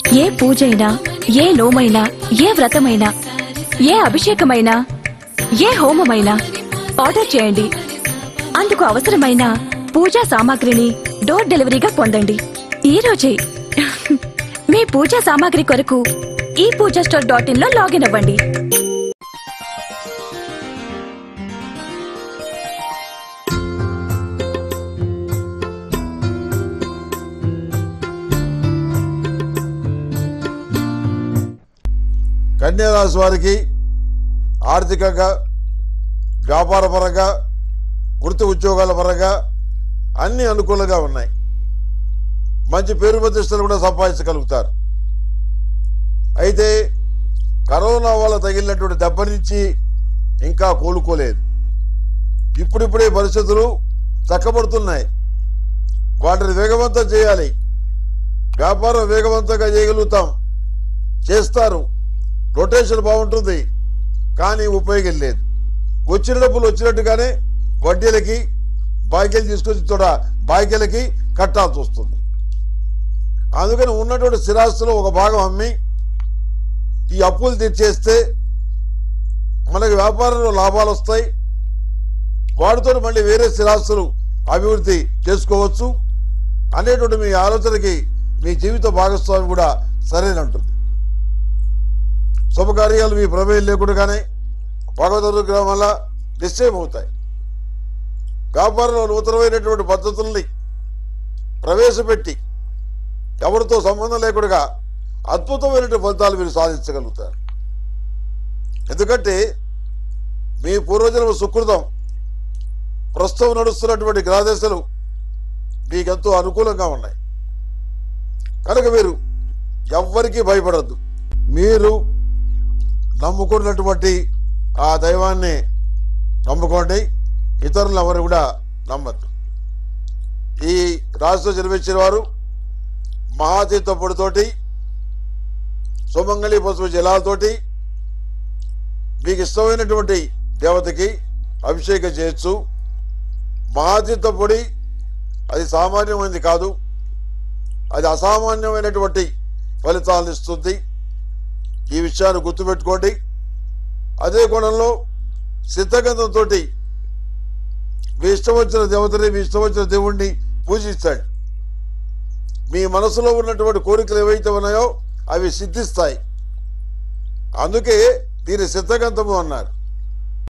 ఏ పూజైనా ఏ నోమైనా ఏ వ్రతమైనా ఏ అభిషేకమైనా ఏ హోమమైనా ఆర్డర్ చేయండి అందుకు అవసరమైన పూజా సామాగ్రిని డోర్ డెలివరీగా పొందండి ఈ రోజే మీ పూజా సామాగ్రి కొరకు ఈ పూజా స్టోర్ డాట్ ఇన్ లో లాగిన్ అవ్వండి కన్యారాశి వారికి ఆర్థికంగా వ్యాపారపరంగా వృత్తి ఉద్యోగాల పరంగా అన్ని అనుకూలంగా ఉన్నాయి మంచి పేరు ప్రతిష్టలు కూడా సంపాదించగలుగుతారు అయితే కరోనా వల్ల తగిలినటువంటి దెబ్బ నుంచి ఇంకా కోలుకోలేదు ఇప్పుడిప్పుడే పరిస్థితులు చక్కబడుతున్నాయి వాటిని వేగవంతం చేయాలి వ్యాపారం వేగవంతంగా చేయగలుగుతాం చేస్తారు రొటేషన్ బాగుంటుంది కానీ ఉపయోగం లేదు వచ్చిన డబ్బులు వచ్చినట్టుగానే వడ్డీలకి బాకీలు తీసుకొచ్చి తోడ బాకీలకి కట్టాల్సి వస్తుంది అందుకని ఉన్నటువంటి స్థిరాస్తులు ఒక భాగం అమ్మి ఈ అప్పులు తీర్చేస్తే మనకి వ్యాపారంలో లాభాలు వస్తాయి వాటితో మళ్ళీ వేరే స్థిరాస్తులు అభివృద్ధి చేసుకోవచ్చు అనేటువంటి మీ ఆలోచనకి మీ జీవిత భాగస్వామి కూడా సరైనంటుంది శుభకార్యాలు మీ ప్రమేయం లేకుండానే భగవద్ అనుగ్రహం వల్ల నిశ్చయం అవుతాయి వ్యాపారంలో నూతనమైనటువంటి పద్ధతుల్ని ప్రవేశపెట్టి ఎవరితో సంబంధం లేకుండా అద్భుతమైనటువంటి ఫలితాలు మీరు సాధించగలుగుతారు ఎందుకంటే మీ పూర్వజన్మ సుకృతం ప్రస్తుతం నడుస్తున్నటువంటి గ్రహదశలు మీకెంతో అనుకూలంగా ఉన్నాయి కనుక మీరు ఎవ్వరికీ భయపడద్దు మీరు నమ్ముకున్నటువంటి ఆ దైవాన్ని నమ్ముకోండి ఇతరులు ఎవరు కూడా నమ్మద్దు ఈ రాశిలో జన్మించిన వారు మహాతీర్థ పొడితోటి సుమంగళి పసుపు జలాలతోటి మీకు ఇష్టమైనటువంటి దేవతకి అభిషేకం చేయొచ్చు మహాతీర్థ పొడి అది సామాన్యమైనది కాదు అది అసామాన్యమైనటువంటి ఫలితాలను ఇస్తుంది ఈ విషయాన్ని గుర్తుపెట్టుకోండి అదే కోణంలో సిద్ధగంధంతో మీ ఇష్టం వచ్చిన దేవతని మీ ఇష్టం వచ్చిన దేవుణ్ణి పూజిస్తాడు మీ మనసులో ఉన్నటువంటి కోరికలు ఏవైతే ఉన్నాయో అవి సిద్ధిస్తాయి అందుకే దీని సిద్ధగంధము అన్నారు